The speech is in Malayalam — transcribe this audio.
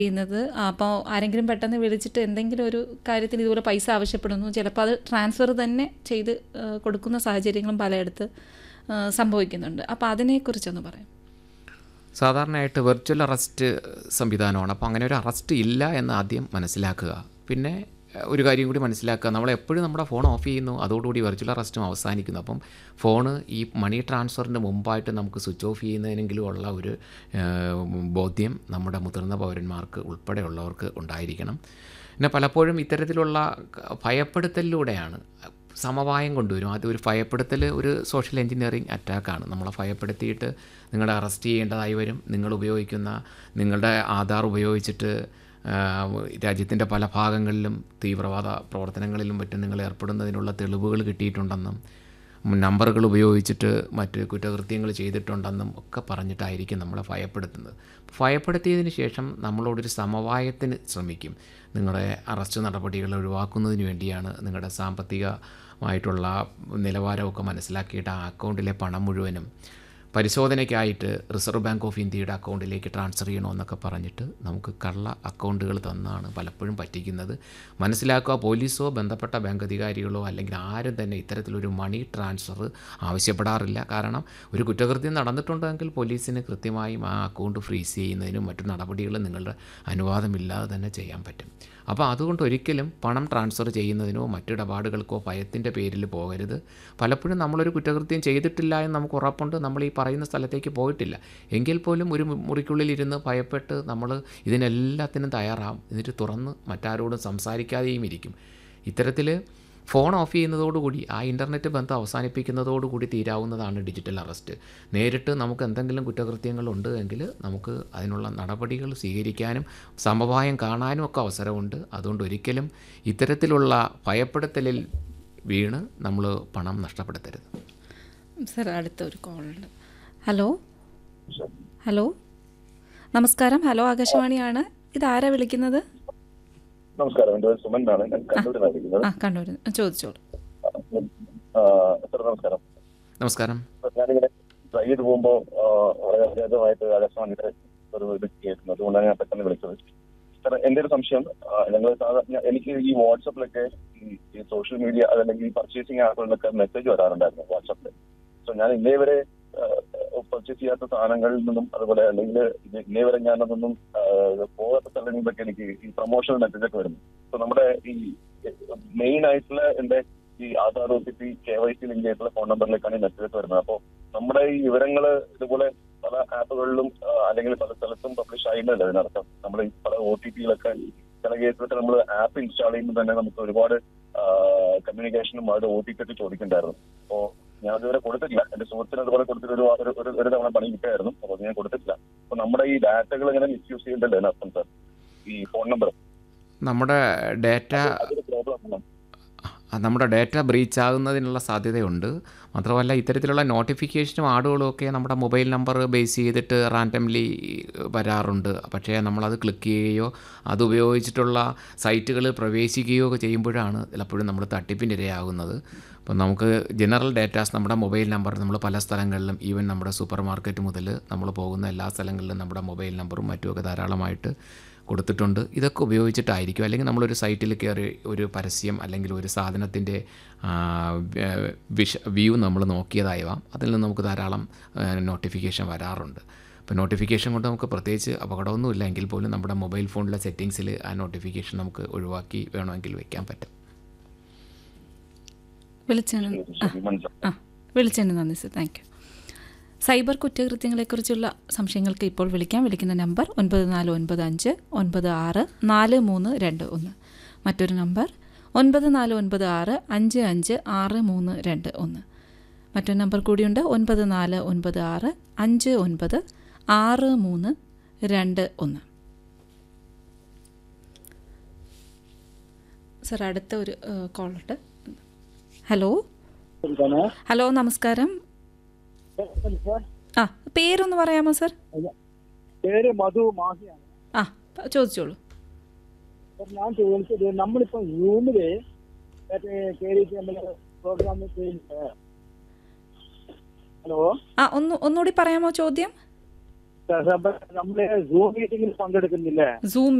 ചെയ്യുന്നത് അപ്പോൾ ആരെങ്കിലും പെട്ടെന്ന് വിളിച്ചിട്ട് എന്തെങ്കിലും ഒരു കാര്യത്തിന് ഇതുപോലെ പൈസ ആവശ്യപ്പെടുന്നു ചിലപ്പോൾ അത് ട്രാൻസ്ഫർ തന്നെ ചെയ്ത് ആ, കൊടുക്കുന്ന സാഹചര്യങ്ങളും പലയിടത്ത് ആ, സംഭവിക്കുന്നുണ്ട് അപ്പോൾ അതിനെക്കുറിച്ചൊന്ന് പറയാം സാധാരണയായിട്ട് വെർച്വൽ അറസ്റ്റ് സംവിധാനമാണ് അപ്പോൾ അങ്ങനെ ഒരു അറസ്റ്റ് ഇല്ല എന്ന് ആദ്യം മനസ്സിലാക്കുക പിന്നെ എഹ്, ഒരു കാര്യം കൂടി മനസ്സിലാക്കുക നമ്മൾ എപ്പോഴും നമ്മുടെ ഫോൺ ഓഫ് ചെയ്യുന്നു അതോടുകൂടി വെർച്വൽ അറസ്റ്റും അവസാനിക്കുന്നു അപ്പം ഫോണ് ഈ മണി ട്രാൻസ്ഫറിന് മുമ്പായിട്ട് നമുക്ക് സ്വിച്ച് ഓഫ് ചെയ്യുന്നതിനെങ്കിലും ഉള്ള ഒരു ഏഹ്, ബോധ്യം നമ്മുടെ മുതിർന്ന പൗരന്മാർക്ക് ഉൾപ്പെടെയുള്ളവർക്ക് ഉണ്ടായിരിക്കണം പിന്നെ പലപ്പോഴും ഇത്തരത്തിലുള്ള ക- ഭയപ്പെടുത്തലിലൂടെയാണ് സമവായം കൊണ്ടുവരും ആദ്യം ഒരു ഭയപ്പെടുത്തൽ ഒരു സോഷ്യൽ എഞ്ചിനീയറിംഗ് അറ്റാക്കാണ് നമ്മളെ ഭയപ്പെടുത്തിയിട്ട് നിങ്ങളെ അറസ്റ്റ് ചെയ്യേണ്ടതായി വരും നിങ്ങൾ ഉപയോഗിക്കുന്ന നിങ്ങളുടെ ആധാർ ഉപയോഗിച്ചിട്ട് രാജ്യത്തിൻ്റെ പല ഭാഗങ്ങളിലും തീവ്രവാദ പ്രവർത്തനങ്ങളിലും മറ്റും നിങ്ങൾ ഏർപ്പെടുന്നതിനുള്ള തെളിവുകൾ കിട്ടിയിട്ടുണ്ടെന്നും നമ്പറുകൾ ഉപയോഗിച്ചിട്ട് മറ്റ് കുറ്റകൃത്യങ്ങൾ ചെയ്തിട്ടുണ്ടെന്നും ഒക്കെ പറഞ്ഞിട്ടായിരിക്കും നമ്മളെ ഭയപ്പെടുത്തുന്നത് ഭയപ്പെടുത്തിയതിന് ശേഷം നമ്മളോടൊരു സമവായത്തിന് ശ്രമിക്കും നിങ്ങളുടെ അറസ്റ്റ് നടപടികൾ ഒഴിവാക്കുന്നതിന് വേണ്ടിയാണ് നിങ്ങളുടെ സാമ്പത്തികമായിട്ടുള്ള നിലവാരമൊക്കെ മനസ്സിലാക്കിയിട്ട് ആ അക്കൗണ്ടിലെ പണം മുഴുവനും പരിശോധനയ്ക്കായിട്ട് റിസർവ് ബാങ്ക് ഓഫ് ഇന്ത്യയുടെ അക്കൗണ്ടിലേക്ക് ട്രാൻസ്ഫർ ചെയ്യണമെന്നൊക്കെ പറഞ്ഞിട്ട് നമുക്ക് കള്ള അക്കൗണ്ടുകൾ തന്നാണ് പലപ്പോഴും പറ്റിക്കുന്നത് മനസ്സിലാക്കുക പോലീസോ ബന്ധപ്പെട്ട ബാങ്ക് അധികാരികളോ അല്ലെങ്കിൽ ആരും തന്നെ ഇത്തരത്തിലൊരു മണി ട്രാൻസ്ഫർ ആവശ്യപ്പെടാറില്ല കാരണം ഒരു കുറ്റകൃത്യം നടന്നിട്ടുണ്ടെങ്കിൽ പോലീസിന് കൃത്യമായും ആ അക്കൗണ്ട് ഫ്രീസ് ചെയ്യുന്നതിനും മറ്റു നടപടികളും നിങ്ങളുടെ അനുവാദമില്ലാതെ തന്നെ ചെയ്യാൻ പറ്റും അപ്പോൾ അതുകൊണ്ട് ഒരിക്കലും പണം ട്രാൻസ്ഫർ ചെയ്യുന്നതിനോ മറ്റിടപാടുകൾക്കോ ഭയത്തിൻ്റെ പേരിൽ പോകരുത് പലപ്പോഴും നമ്മളൊരു കുറ്റകൃത്യം ചെയ്തിട്ടില്ല എന്ന് നമുക്ക് ഉറപ്പുണ്ട് നമ്മൾ ഈ പറയുന്ന സ്ഥലത്തേക്ക് പോയിട്ടില്ല എങ്കിൽ പോലും ഒരു മു- മുറിക്കുള്ളിലിരുന്ന് ഭയപ്പെട്ട് നമ്മൾ ഇതിനെല്ലാത്തിനും തയ്യാറാവും എന്നിട്ട് തുറന്ന് മറ്റാരോടും സംസാരിക്കാതെയും ഇരിക്കും ഇത്തരത്തിൽ ഫോൺ ഓഫ് ചെയ്യുന്നതോടുകൂടി ആ ഇൻ്റർനെറ്റ് ബന്ധം അവസാനിപ്പിക്കുന്നതോടുകൂടി തീരാവുന്നതാണ് ഡിജിറ്റൽ അറസ്റ്റ് നേരിട്ട് നമുക്ക് എന്തെങ്കിലും കുറ്റകൃത്യങ്ങളുണ്ട് എങ്കിൽ നമുക്ക് അതിനുള്ള നടപടികൾ സ്വീകരിക്കാനും സമവായം കാണാനും ഒക്കെ അവസരമുണ്ട് അതുകൊണ്ട് ഒരിക്കലും ഇത്തരത്തിലുള്ള ഭയപ്പെടുത്തലിൽ വീണ് നമ്മൾ പണം നഷ്ടപ്പെടുത്തരുത് സർ അടുത്ത ഒരു കോളുണ്ട് ഹലോ ഹലോ നമസ്കാരം ഹലോ ആകാശവാണിയാണ് ഇതാരാ വിളിക്കുന്നത് നമസ്കാരം എൻ്റെ പേര് സുമൻ ആണ് ഞാൻ കണ്ണൂരിലാണ് വിളിക്കുന്നത് ആ കണ്ണൂർ ചോദിച്ചോളൂ ആ, സാർ നമസ്കാരം നമസ്കാരം സാർ, ഞാനിങ്ങനെ ഡ്രൈവ് ചെയ്ത് പോകുമ്പോൾ വളരെ അത്യാവശ്യമായിട്ട് ആകാശവാണിയുടെ ഒരു ഇത് കേൾക്കുന്നു അതുകൊണ്ടാണ് ഞാൻ പെട്ടെന്ന് വിളിച്ചത് സാർ എൻ്റെ ഒരു സംശയം ഞങ്ങൾ സാധാരണ എനിക്ക് ഈ വാട്സപ്പിലൊക്കെ ഈ ഈ സോഷ്യൽ മീഡിയ അതല്ലെങ്കിൽ ഈ പർച്ചേസിങ് ആപ്പുകളിലൊക്കെ മെസ്സേജ് വരാറുണ്ടായിരുന്നു വാട്സപ്പിൽ സോ ഞാൻ ഇന്നേ വരെ പർച്ചേസ് ചെയ്യാത്ത സാധനങ്ങളിൽ നിന്നും അതുപോലെ അല്ലെങ്കിൽ ഇത് ഇന്നേ വരെ ഞാനതൊന്നും ആ, പോകാത്ത സ്ഥലങ്ങളിലൊക്കെ എനിക്ക് ഈ പ്രൊമോഷണൽ മെസ്സേജ് ഒക്കെ വരുന്നു സോ നമ്മുടെ ഈ മെയിൻ ആയിട്ടുള്ള എന്റെ ഈ Aadhaar O T P K Y C link ആയിട്ടുള്ള ഫോൺ നമ്പറിലേക്കാണ് ഈ മെസ്സേജ് വരുന്നത് അപ്പോൾ നമ്മുടെ ഈ വിവരങ്ങൾ ഇതുപോലെ പല ആപ്പുകളിലും ആ, അല്ലെങ്കിൽ പല സ്ഥലത്തും പബ്ലിഷ് ആയില്ലല്ലോ ഇതിനർത്ഥം നമ്മൾ ഈ പല ഒ ടി പിയിലൊക്കെ ചില കേസിലൊക്കെ നമ്മൾ ആപ്പ് ഇൻസ്റ്റാൾ ചെയ്യുമ്പോൾ തന്നെ നമുക്ക് ഒരുപാട് കമ്മ്യൂണിക്കേഷനും അവരുടെ ഒ ടി പി ഒക്കെ ചോദിക്കണ്ടായിരുന്നു അപ്പോൾ ഞാൻ അതുവരെ കൊടുത്തിട്ടില്ല എന്റെ സുഹൃത്തിന് അതുപോലെ കൊടുത്തിട്ട് ഒരു ഒരു- ഒരു ഒരു തവണ പണി കിട്ടായിരുന്നു അപ്പോൾ അത് ഞാൻ കൊടുത്തിട്ടില്ല അപ്പൊ നമ്മുടെ ഈ ഡാറ്റകൾ ഇങ്ങനെ മിസ്യൂസ് ചെയ്യണ്ടല്ലോ അതിനർത്ഥം സാർ ഈ ഫോൺ നമ്പർ നമ്മുടെ ഡേറ്റ അതൊരു പ്രോബ്ലം ആണ് ആ, നമ്മുടെ ഡേറ്റ ബ്രീച്ച് ആകുന്നതിനുള്ള സാധ്യതയുണ്ട് മാത്രമല്ല ഇത്തരത്തിലുള്ള നോട്ടിഫിക്കേഷനും ആടുകളും ഒക്കെ നമ്മുടെ മൊബൈൽ നമ്പർ ബേസ് ചെയ്തിട്ട് റാൻഡംലി വരാറുണ്ട് പക്ഷേ നമ്മളത് ക്ലിക്ക് ചെയ്യുകയോ അത് ഉപയോഗിച്ചിട്ടുള്ള സൈറ്റുകളിൽ പ്രവേശിക്കുകയോ ഒക്കെ ചെയ്യുമ്പോഴാണ് ചിലപ്പോഴും നമ്മൾ തട്ടിപ്പിനിരയാകുന്നത് അപ്പം നമുക്ക് ജനറൽ ഡേറ്റാസ് നമ്മുടെ മൊബൈൽ നമ്പർ നമ്മൾ പല സ്ഥലങ്ങളിലും ഈവൻ നമ്മുടെ സൂപ്പർ മാർക്കറ്റ് മുതൽ നമ്മൾ പോകുന്ന എല്ലാ സ്ഥലങ്ങളിലും നമ്മുടെ മൊബൈൽ നമ്പറും മറ്റുമൊക്കെ ധാരാളമായിട്ട് കൊടുത്തിട്ടുണ്ട് ഇതൊക്കെ ഉപയോഗിച്ചിട്ടായിരിക്കും അല്ലെങ്കിൽ നമ്മളൊരു സൈറ്റിൽ കയറി ഒരു പരസ്യം അല്ലെങ്കിൽ ഒരു സാധനത്തിൻ്റെ വിഷ വ്യൂ നമ്മൾ നോക്കിയതായവാം അതിൽ നിന്ന് നമുക്ക് ധാരാളം നോട്ടിഫിക്കേഷൻ വരാറുണ്ട് അപ്പോൾ നോട്ടിഫിക്കേഷൻ കൊണ്ട് നമുക്ക് പ്രത്യേകിച്ച് അപകടമൊന്നുമില്ല എങ്കിൽ പോലും നമ്മുടെ മൊബൈൽ ഫോണിലെ സെറ്റിങ്സിൽ ആ നോട്ടിഫിക്കേഷൻ നമുക്ക് ഒഴിവാക്കി വേണമെങ്കിൽ വെക്കാൻ പറ്റും വിളിച്ചതിന് ആ ശരി മനസ്സിലായി ആ വിളിച്ചതിന് നന്ദി സർ താങ്ക് യു സൈബർ കുറ്റകൃത്യങ്ങളെക്കുറിച്ചുള്ള സംശയങ്ങൾക്ക് ഇപ്പോൾ വിളിക്കാം വിളിക്കുന്ന നമ്പർ ഒൻപത് നാല് ഒൻപത് അഞ്ച് ഒൻപത് ആറ് നാല് മൂന്ന് രണ്ട് ഒന്ന് മറ്റൊരു നമ്പർ ഒൻപത് നാല് ഒൻപത് ആറ് അഞ്ച് അഞ്ച് ആറ് മൂന്ന് രണ്ട് ഒന്ന് മറ്റൊരു നമ്പർ കൂടിയുണ്ട് ഒൻപത് നാല് ഒൻപത് ആറ് അഞ്ച് ഒൻപത് ആറ് മൂന്ന് രണ്ട് ഒന്ന് സർ അടുത്ത ഒരു കോളുണ്ട് ഹലോ ഹലോ നമസ്കാരം ആ പേരൊന്ന് പറയാമോ സർ പേര് മധു മാഹിയാണ് ആ പ- ചോദിച്ചോളൂ അപ്പൊ ഞാൻ ചോദിച്ചത് നമ്മളിപ്പോ റൂമില് മറ്റേ കയറിയിട്ട് നമ്മള് പ്രോഗ്രാം ചെയ്യുന്നത് ഹലോ ആ ഒന്ന് ഒന്നുകൂടി പറയാമോ ചോദ്യം സാർ നമ്മള് സൂം മീറ്റിംഗിൽ പങ്കെടുക്കുന്നില്ലേ സൂം